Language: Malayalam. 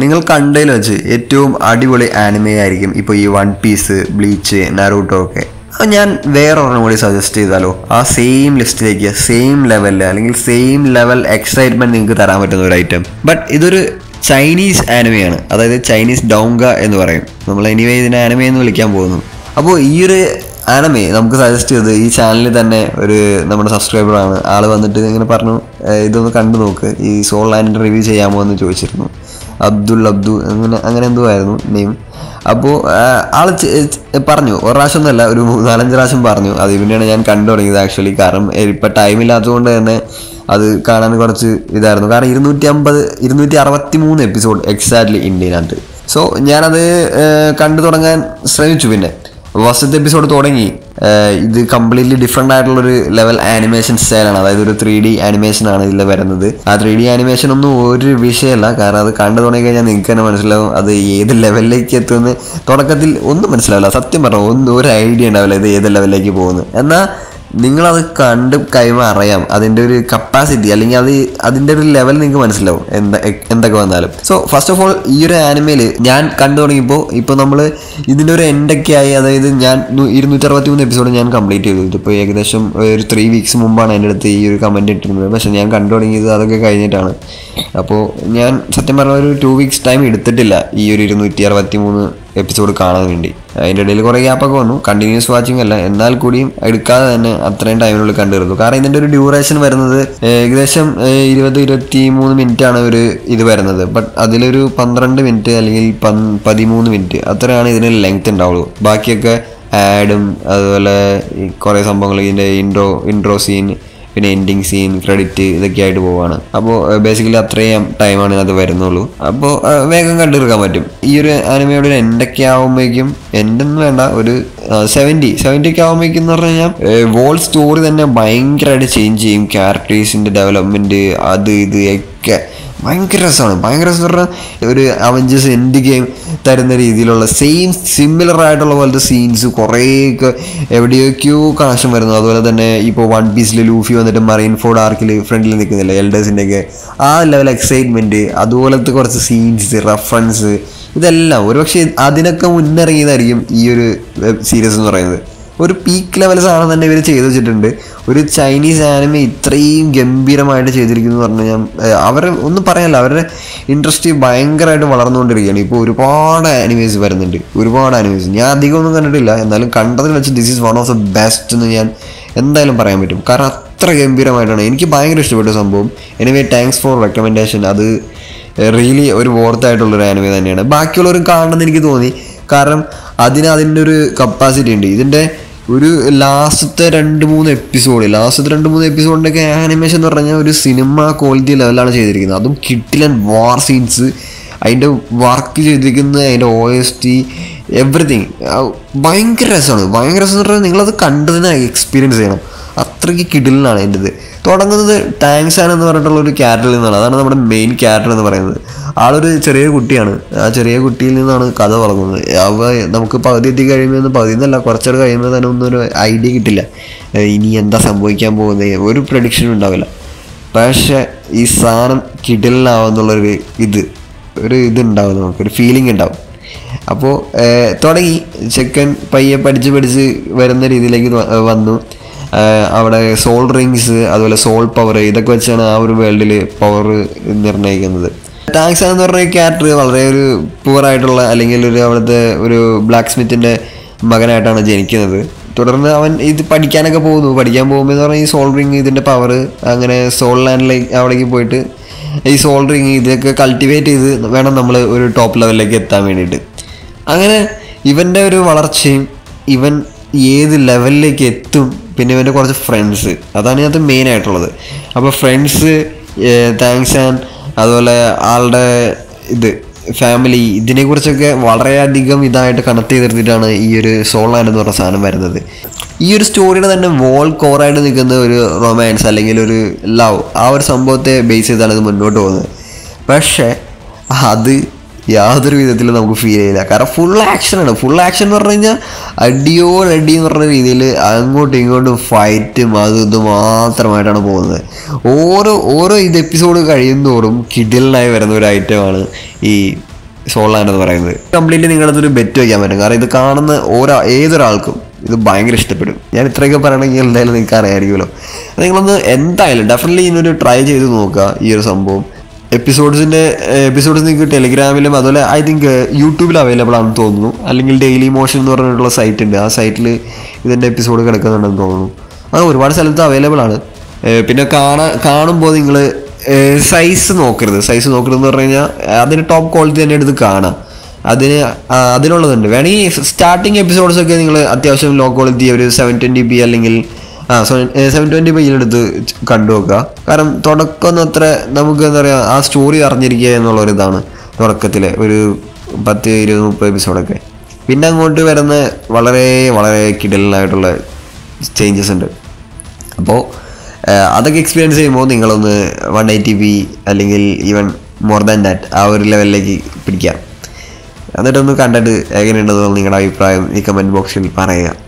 നിങ്ങൾ കണ്ടതിൽ വെച്ച് ഏറ്റവും അടിപൊളി ആനിമേ ആയിരിക്കും ഇപ്പോൾ ഈ വൺ പീസ് ബ്ലീച്ച് നറൂട്ടോ ഒക്കെ അത് ഞാൻ വേറൊരെണ്ണം കൂടി സജസ്റ്റ് ചെയ്താലോ ആ സെയിം ലിസ്റ്റിലേക്ക് സെയിം ലെവലിൽ അല്ലെങ്കിൽ സെയിം ലെവൽ എക്സൈറ്റ്മെന്റ് നിങ്ങൾക്ക് തരാൻ പറ്റുന്ന ഒരു ഐറ്റം ബട്ട് ഇതൊരു ചൈനീസ് ആനിമയാണ് അതായത് ചൈനീസ് ഡോങ്ക എന്ന് പറയും നമ്മൾ എനിവേ ഇതിനെ ആനിമേ എന്ന് വിളിക്കാൻ പോകുന്നു അപ്പോൾ ഈ ഒരു ആനമേ നമുക്ക് സജസ്റ്റ് ചെയ്തത് ഈ ചാനലിൽ തന്നെ ഒരു നമ്മുടെ സബ്സ്ക്രൈബറാണ് ആൾ വന്നിട്ട് ഇങ്ങനെ പറഞ്ഞു "ഏഹ് ഇതൊന്ന് കണ്ടു നോക്ക് ഈ സോൾ ലാൻഡ് റിവ്യൂ ചെയ്യാമോ എന്ന് ചോദിച്ചിരുന്നു അബ്ദുൾ അബ്ദു അങ്ങനെ അങ്ങനെ എന്തോ ആയിരുന്നു നെയിം അപ്പോൾ ആൾ പറഞ്ഞു ഒരു പ്രാവശ്യം ഒന്നല്ല ഒരു നാലഞ്ച് പ്രാവശ്യം പറഞ്ഞു അത് പിന്നെയാണ് ഞാൻ കണ്ടു തുടങ്ങിയത് ആക്ച്വലി കാരണം ഇപ്പം ടൈമില്ലാത്തതുകൊണ്ട് തന്നെ അത് കാണാൻ കുറച്ച് ഇതായിരുന്നു കാരണം ഇരുന്നൂറ്റി അമ്പത് ഇരുന്നൂറ്റി അറുപത്തി മൂന്ന് എപ്പിസോഡ് എക്സാക്ട്ലി ഇന്ത്യയിനകത്ത് സോ ഞാനത് ഏഹ്, കണ്ടു തുടങ്ങാൻ ശ്രമിച്ചു പിന്നെ ഫസ്റ്റത്തെ എപ്പിസോഡ് തുടങ്ങി ഏഹ്, ഇത് കംപ്ലീറ്റ്ലി ഡിഫറെൻ്റ് ആയിട്ടുള്ളൊരു ലെവൽ ആനിമേഷൻ സ്റ്റൈലാണ് അതായത് ഒരു ത്രീ ഡി ആനിമേഷൻ ആണ് ഇതിൽ വരുന്നത് ആ ത്രീ ഡി ആനിമേഷൻ ഒന്നും ഒരു വിഷയമല്ല കാരണം അത് കണ്ടു തുടങ്ങി കഴിഞ്ഞാൽ നിങ്ങൾക്ക് തന്നെ മനസ്സിലാവും അത് ഏത് ലെവലിലേക്ക് എത്തുമെന്ന് തുടക്കത്തിൽ ഒന്നും മനസ്സിലാവില്ല സത്യം പറഞ്ഞു ഒന്നും ഒരു ഐഡിയ ഉണ്ടാവില്ല ഇത് ഏത് ലെവലിലേക്ക് പോകുന്നു എന്നാൽ നിങ്ങളത് കണ്ട് കഴിയുമ്പോൾ അറിയാം അതിൻ്റെ ഒരു കപ്പാസിറ്റി അല്ലെങ്കിൽ അത് അതിൻ്റെ ഒരു ലെവൽ നിങ്ങൾക്ക് മനസ്സിലാവും എന്താ എന്തൊക്കെ വന്നാലും സോ ഫസ്റ്റ് ഓഫ് ഓൾ ഈ ഒരു ആനിമയിൽ ഞാൻ കണ്ടു തുടങ്ങിയപ്പോൾ ഇപ്പോൾ നമ്മൾ ഇതിൻ്റെ ഒരു എൻഡൊക്കെ ആയി അതായത് ഞാൻ നു- ഇരുന്നൂറ്റി അറുപത്തി മൂന്ന് എപ്പിസോഡ് ഞാൻ കംപ്ലീറ്റ് ചെയ്തു ഇതിപ്പോൾ ഏകദേശം ഒരു ത്രീ വീക്സ് മുമ്പാണ് എൻ്റെ അടുത്ത് ഈ ഒരു കമൻറ്റ് ഇട്ടിരുന്നത് പക്ഷേ ഞാൻ കണ്ടു തുടങ്ങിയത് അതൊക്കെ കഴിഞ്ഞിട്ടാണ് അപ്പോൾ ഞാൻ സത്യം പറഞ്ഞ ഒരു ടു വീക്സ് ടൈം എടുത്തിട്ടില്ല ഈ ഒരു ഇരുന്നൂറ്റി അറുപത്തി മൂന്ന് എപ്പിസോഡ് കാണാൻ വേണ്ടി അതിൻ്റെ ഇടയിൽ കുറേ ഗ്യാപ്പൊക്കെ വന്നു കണ്ടിന്യൂസ് വാച്ചിങ് അല്ല എന്നാൽ കൂടിയും എടുക്കാതെ തന്നെ അത്രയും ടൈമിനുള്ളിൽ കണ്ടിരുന്നു കാരണം ഇതിൻ്റെ ഒരു ഡ്യൂറേഷൻ വരുന്നത് ഏകദേശം ഏഹ്, ഇരുപത് ഇരുപത്തി മൂന്ന് മിനിറ്റ് ആണ് ഒരു ഇത് വരുന്നത് ബട്ട് അതിലൊരു പന്ത്രണ്ട് മിനിറ്റ് അല്ലെങ്കിൽ പൻ- പതിമൂന്ന് മിനിറ്റ് അത്രയാണ് ഇതിന് ലെങ്ത് ഉണ്ടാവുള്ളൂ ബാക്കിയൊക്കെ ആഡും അതുപോലെ ഈ കുറേ സംഭവങ്ങൾ ഇതിൻ്റെ ഇൻട്രോ ഇൻട്രോ സീൻ പിന്നെ എൻഡിങ് സീൻ ക്രെഡിറ്റ് ഇതൊക്കെ ആയിട്ട് പോവാണ് അപ്പോൾ ബേസിക്കലി അത്രയും ടൈമാണ് അത് വരുന്നുള്ളൂ അപ്പോൾ വേഗം കണ്ടെടുക്കാൻ പറ്റും ഈ ഒരു ആനിമയുടെ ഒരു എൻഡൊക്കെ ആകുമ്പോഴേക്കും എൻഡൊന്നും വേണ്ട ഒരു സെവൻറ്റി സെവൻറ്റി ഒക്കെ ആകുമ്പോഴേക്കും എന്ന് പറഞ്ഞു കഴിഞ്ഞാൽ വോൾ സ്റ്റോറി തന്നെ ഭയങ്കരമായിട്ട് ചേഞ്ച് ചെയ്യും ക്യാരക്ടേഴ്സിൻ്റെ ഡെവലപ്മെൻറ്റ് അത് ഇത് ഒക്കെ ഭയങ്കര രസമാണ് ഭയങ്കര രസം പറഞ്ഞാൽ ഒരു അവഞ്ചേഴ്സ് എൻഡ് ഗെയിം തരുന്ന രീതിയിലുള്ള സെയിം സിമിലർ ആയിട്ടുള്ള പോലത്തെ സീൻസ് കുറേയൊക്കെ എവിടെയൊക്കെയോ കണക്ഷൻ വരുന്നു അതുപോലെ തന്നെ ഇപ്പോൾ വൺ പീസിൽ ലൂഫി വന്നിട്ട് മറൈൻ ഫോർഡ് ആർക്കിൽ ഫ്രണ്ടിൽ നിൽക്കുന്നില്ല എൽഡേഴ്സിൻ്റെയൊക്കെ ആ ലെവൽ എക്സൈറ്റ്മെൻറ്റ് അതുപോലത്തെ കുറച്ച് സീൻസ് റെഫറൻസ് ഇതെല്ലാം ഒരുപക്ഷെ അതിനൊക്കെ മുന്നിറങ്ങിയതായിരിക്കും ഈ ഒരു വെബ് സീരീസ് എന്ന് പറയുന്നത് ഒരു പീക്ക് ലെവൽ സാധനം തന്നെ ഇവർ ചെയ്തു വെച്ചിട്ടുണ്ട് ഒരു ചൈനീസ് ആനിമ ഇത്രയും ഗംഭീരമായിട്ട് ചെയ്തിരിക്കുന്നു എന്ന് പറഞ്ഞു കഴിഞ്ഞാൽ ഏഹ്, അവരെ ഒന്നും പറയാനല്ല അവരുടെ ഇൻട്രസ്റ്റ് ഭയങ്കരമായിട്ട് വളർന്നുകൊണ്ടിരിക്കുകയാണ് ഇപ്പോൾ ഒരുപാട് ആനിമേസ് വരുന്നുണ്ട് ഒരുപാട് ആനിമേസ് ഞാൻ അധികം ഒന്നും കണ്ടിട്ടില്ല എന്നാലും കണ്ടതിൽ വെച്ച് this is one of the best എന്ന് ഞാൻ എന്തായാലും പറയാൻ പറ്റും കാരണം അത്ര ഗംഭീരമായിട്ടാണ് എനിക്ക് ഭയങ്കര ഇഷ്ടപ്പെട്ട സംഭവം എനിവേ താങ്ക്സ് ഫോർ റെക്കമെൻഡേഷൻ അത് റിയലി ഒരു വോർത്തായിട്ടുള്ളൊരു ആനിമേ തന്നെയാണ് ബാക്കിയുള്ളവരും കാണണമെന്ന് എനിക്ക് തോന്നി കാരണം അതിന് അതിൻ്റെ ഒരു കപ്പാസിറ്റി ഉണ്ട് ഇതിൻ്റെ ഒരു ലാസ്റ്റത്തെ രണ്ട് മൂന്ന് എപ്പിസോഡ് ലാസ്റ്റത്തെ രണ്ട് മൂന്ന് എപ്പിസോഡിൻ്റെയൊക്കെ ആനിമേഷൻ എന്ന് പറഞ്ഞാൽ ഒരു സിനിമ ക്വാളിറ്റി ലെവലാണ് ചെയ്തിരിക്കുന്നത് അതും കിട്ടിലൻ വാർ സീൻസ് അതിൻ്റെ വർക്ക് ചെയ്തിരിക്കുന്ന അതിൻ്റെ ഒ എസ് ടി എവറിത്തിങ് ഭയങ്കര രസമാണ് ഭയങ്കര രസം എന്ന് പറഞ്ഞാൽ നിങ്ങളത് കണ്ടതിനെ എക്സ്പീരിയൻസ് ചെയ്യണം അത്രയ്ക്ക് കിടിലാണ് എൻ്റെ ഇത് തുടങ്ങുന്നത് ടാങ്സ് ആണ് എന്ന് പറഞ്ഞിട്ടുള്ള ഒരു ക്യാരക്ടറിൽ നിന്നാണ് അതാണ് നമ്മുടെ മെയിൻ ക്യാരക്ടർ എന്ന് പറയുന്നത് ആളൊരു ചെറിയ കുട്ടിയാണ് ആ ചെറിയ കുട്ടിയിൽ നിന്നാണ് കഥ തുടങ്ങുന്നത് അവ നമുക്ക് പകുതി എത്തി കഴിയുമ്പോൾ പകുതി എന്നല്ല കുറച്ചുകൂടെ കഴിയുമ്പോൾ തന്നെ ഒന്നും ഒരു ഐഡിയ കിട്ടില്ല ഏഹ് ഇനി എന്താ സംഭവിക്കാൻ പോകുന്നത് ഒരു പ്രഡിക്ഷനും ഉണ്ടാവില്ല പക്ഷേ ഈ സാധനം കിടലിനാവുന്നുള്ളൊരു ഇത് ഒരു ഇതുണ്ടാവും നമുക്കൊരു ഫീലിംഗ് ഉണ്ടാവും അപ്പോൾ തുടങ്ങി ചെക്കൻ പയ്യെ പഠിച്ച് പഠിച്ച് വരുന്ന രീതിയിലേക്ക് വ- വന്നു ഏഹ് അവിടെ സോൾ റിങ്സ് അതുപോലെ സോൾ പവർ ഇതൊക്കെ വെച്ചാണ് ആ ഒരു വേൾഡിൽ പവർ നിർണ്ണയിക്കുന്നത് ടാങ്സ് എന്ന് പറഞ്ഞ ക്യാരക്ടർ വളരെ ഒരു പൂർ ആയിട്ടുള്ള അല്ലെങ്കിൽ ഒരു അവിടുത്തെ ഒരു ബ്ലാക്ക് സ്മിത്തിൻ്റെ മകനായിട്ടാണ് ജനിക്കുന്നത് തുടർന്ന് അവൻ ഇത് പഠിക്കാനൊക്കെ പോകുന്നു പഠിക്കാൻ പോകുമ്പോൾ എന്ന് പറഞ്ഞാൽ ഈ സോൾ റിങ് ഇതിൻ്റെ പവർ അങ്ങനെ സോൾ ലാൻഡിലേക്ക് അവിടേക്ക് പോയിട്ട് ഈ സോൾ റിങ് ഇതൊക്കെ കൾട്ടിവേറ്റ് ചെയ്ത് വേണം നമ്മൾ ഒരു ടോപ്പ് ലെവലിലേക്ക് എത്താൻ വേണ്ടിയിട്ട് അങ്ങനെ ഇവൻ്റെ ഒരു വളർച്ചയും ഇവൻ ഏത് ലെവലിലേക്ക് എത്തും പിന്നെ ഇവൻ്റെ കുറച്ച് ഫ്രണ്ട്സ് അതാണ് ഇതിനകത്ത് മെയിൻ ആയിട്ടുള്ളത് അപ്പോൾ ഫ്രണ്ട്സ് താങ്ക്സ് ആൻഡ് അതുപോലെ ആളുടെ ഇത് ഫാമിലി ഇതിനെക്കുറിച്ചൊക്കെ വളരെയധികം ഇതായിട്ട് കണക്ട് ചെയ്തെടുത്തിട്ടാണ് ഈ ഒരു സോളാൻ എന്ന് പറഞ്ഞ സാധനം വരുന്നത് ഈ ഒരു സ്റ്റോറിയുടെ തന്നെ വോൾ കോറായിട്ട് നിൽക്കുന്ന ഒരു റൊമാൻസ് അല്ലെങ്കിൽ ഒരു ലവ് ആ ഒരു സംഭവത്തെ ബേസ് ചെയ്താണ് ഇത് മുന്നോട്ട് പോകുന്നത് പക്ഷേ അത് യാതൊരു വിധത്തിലും നമുക്ക് ഫീൽ ചെയ്യില്ല കാരണം ഫുൾ ആക്ഷനാണ് ഫുൾ ആക്ഷൻ എന്ന് പറഞ്ഞു കഴിഞ്ഞാൽ അടിയോടടി എന്ന് പറഞ്ഞ രീതിയിൽ അങ്ങോട്ടും ഇങ്ങോട്ടും ഫൈറ്റും അതും ഇതും മാത്രമായിട്ടാണ് പോകുന്നത് ഓരോ ഓരോ ഇത് എപ്പിസോഡ് കഴിയുന്നതോറും കിഡിലിനായി വരുന്ന ഒരു ഐറ്റമാണ് ഈ സോൾ ലാൻഡ് എന്ന് പറയുന്നത് കംപ്ലീറ്റ്ലി നിങ്ങളതൊരു ബെറ്റ് വയ്ക്കാൻ പറ്റും കാരണം ഇത് കാണുന്ന ഓരോ ഏതൊരാൾക്കും ഇത് ഭയങ്കര ഇഷ്ടപ്പെടും ഞാൻ ഇത്രയൊക്കെ പറയണമെങ്കിൽ എന്തായാലും നിങ്ങൾക്ക് അറിയാമായിരിക്കുമല്ലോ നിങ്ങളൊന്ന് എന്തായാലും ഡെഫിനറ്റ്ലി ഇതിനൊരു ട്രൈ ചെയ്ത് നോക്കുക ഈ ഒരു സംഭവം എപ്പിസോഡ്സിൻ്റെ എപ്പിസോഡ്സ് നിങ്ങൾക്ക് ടെലിഗ്രാമിലും അതുപോലെ ഐ തിങ്ക് യൂട്യൂബിൽ അവൈലബിൾ ആണെന്ന് തോന്നുന്നു അല്ലെങ്കിൽ ഡെയിലി മോഷൻ എന്ന് പറഞ്ഞിട്ടുള്ള സൈറ്റ് ഉണ്ട് ആ സൈറ്റിൽ ഇതിൻ്റെ എപ്പിസോഡ് കിടക്കുന്നുണ്ടെന്ന് തോന്നുന്നു അത് ഒരുപാട് സ്ഥലത്ത് അവൈലബിൾ ആണ് ഏഹ് പിന്നെ കാണാൻ കാണുമ്പോൾ നിങ്ങൾ സൈസ് നോക്കരുത് സൈസ് നോക്കരുതെന്ന് പറഞ്ഞു കഴിഞ്ഞാൽ അതിന് ടോപ്പ് ക്വാളിറ്റി തന്നെ എടുത്ത് കാണാം അതിന് ആ, അതിനുള്ളതുണ്ട് വേണമെങ്കിൽ സ്റ്റാർട്ടിങ് എപ്പിസോഡ്സ് ഒക്കെ നിങ്ങൾ അത്യാവശ്യം ലോ ക്വാളിറ്റി ഒരു സെവൻ ട്വൻറ്റി ബി അല്ലെങ്കിൽ ആ സെവൻ ട്വൻറ്റി ബിയിലെടുത്ത് കണ്ടു നോക്കുക കാരണം തുടക്കം അത്ര നമുക്ക് എന്താ പറയുക ആ സ്റ്റോറി അറിഞ്ഞിരിക്കുക എന്നുള്ള ഒരു ഇതാണ് തുടക്കത്തിൽ ഒരു പത്ത് ഇരുപത് മുപ്പത് എപ്പിസോഡൊക്കെ പിന്നെ അങ്ങോട്ട് വരുന്ന വളരെ വളരെ കിടലിനായിട്ടുള്ള ചേഞ്ചസ് ഉണ്ട് അപ്പോൾ അതൊക്കെ എക്സ്പീരിയൻസ് ചെയ്യുമ്പോൾ നിങ്ങളൊന്ന് വൺ എയ്റ്റി ബി അല്ലെങ്കിൽ ഈവൻ മോർ ദാൻ ദാറ്റ് ആ ഒരു ലെവലിലേക്ക് പിടിക്കാം എന്നിട്ടൊന്ന് കണ്ടിട്ട് എങ്ങനെയുണ്ടെന്ന് നിങ്ങളുടെ അഭിപ്രായം ഈ കമൻറ്റ് ബോക്സിൽ പറയുക